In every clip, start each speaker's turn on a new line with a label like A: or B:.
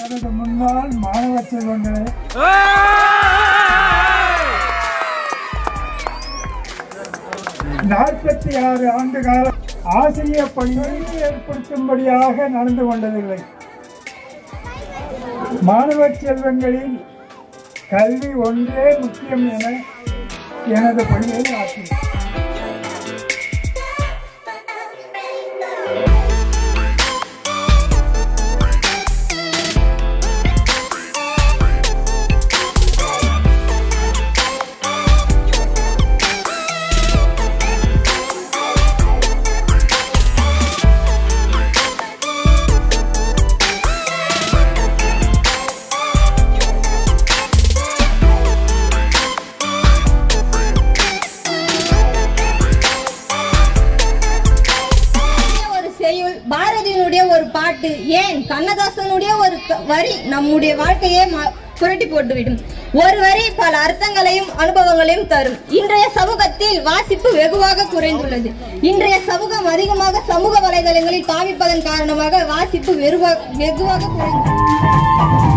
A: எனது முன்னாள் மாணவ செல்வங்களே நாற்பத்தி ஆறு ஆண்டு காலம் ஆசிரியர் பணியை ஏற்படுத்தும்படியாக நடந்து கொண்டதில்லை மாணவ செல்வங்களின் கல்வி ஒன்றே முக்கியம் என எனது பணியை ஆற்றினேன்
B: ஒரு செய்யுள் பாரதியினுடைய ஒரு பாட்டு ஏன் கண்ணதாசனுடைய ஒரு க- வரி நம்முடைய வாழ்க்கையே ம- புரட்டி போட்டுவிடும் ஒரு வரி பல அர்த்தங்களையும் அனுபவங்களையும் தரும் இன்றைய சமூகத்தில் வாசிப்பு வெகுவாக குறைந்துள்ளது இன்றைய சமூகம் அதிகமாக சமூக வலைதளங்களில் காமிப்பதன் காரணமாக வாசிப்பு வெறுவா- வெகுவாக குறைந்துள்ளது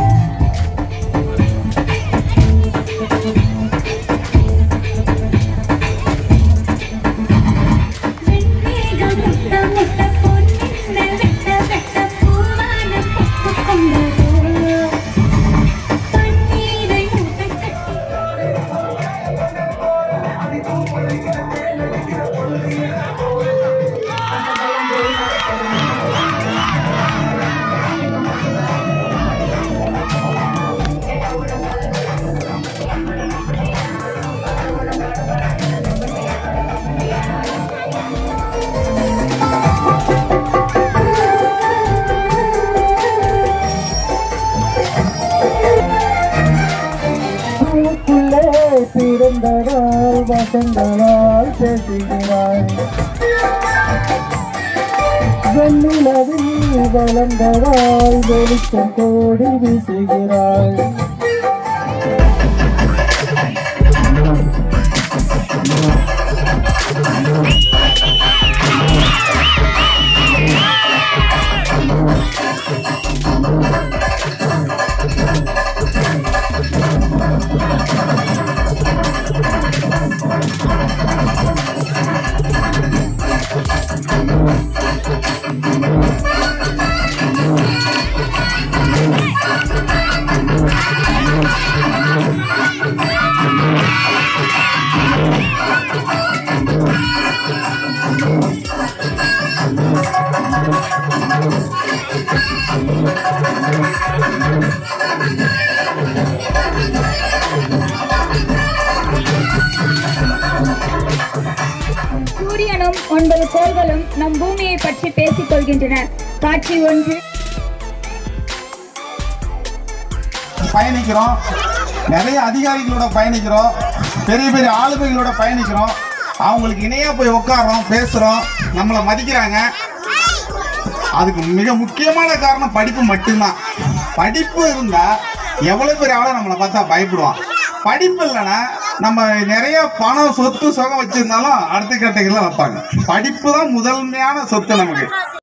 C: வெண்மேக முட்ட முட்ட பொன்னின்ன வெட்ட வெட்ட பூவான பொட்டு கொண்டதோ பன்னீரை மூட்டை கட்டி
A: உள்ளே பிறந்ததால் வசந்தனால் பேசுகிறாய் வெண்ணிலவில் வளர்ந்ததால் வெளிச்சம் கோடி வீசுகிறாய்
D: சூரியனும் ஒன்பது கோள்களும் நம் பூமியை பற்றி பேசிக் கொள்கின்றன காட்சி ஒன்று
E: பயணிக்கிறோம் நிறைய அதிகாரிகளோட பயணிக்கிறோம் பெரிய பெரிய ஆளுமைகளோட பயணிக்கிறோம் அவங்களுக்கு இணையா போய் உட்கார்றோம் பேசுறோம் நம்மளை மதிக்கிறாங்க அதுக்கு மிக முக்கியமான காரணம் படிப்பு மட்டும்தான் படிப்பு இருந்தா எவ்வளவு பெரிய ஆளை நம்மளை பார்த்தா பயப்படுவான் படிப்பு இல்லைன்னா நம்ம நிறைய பணம் சொத்து சுகம் வச்சிருந்தாலும் அடுத்த கேட்டகரியில் வைப்பாங்க படிப்பு தான் முதன்மையான சொத்து நமக்கு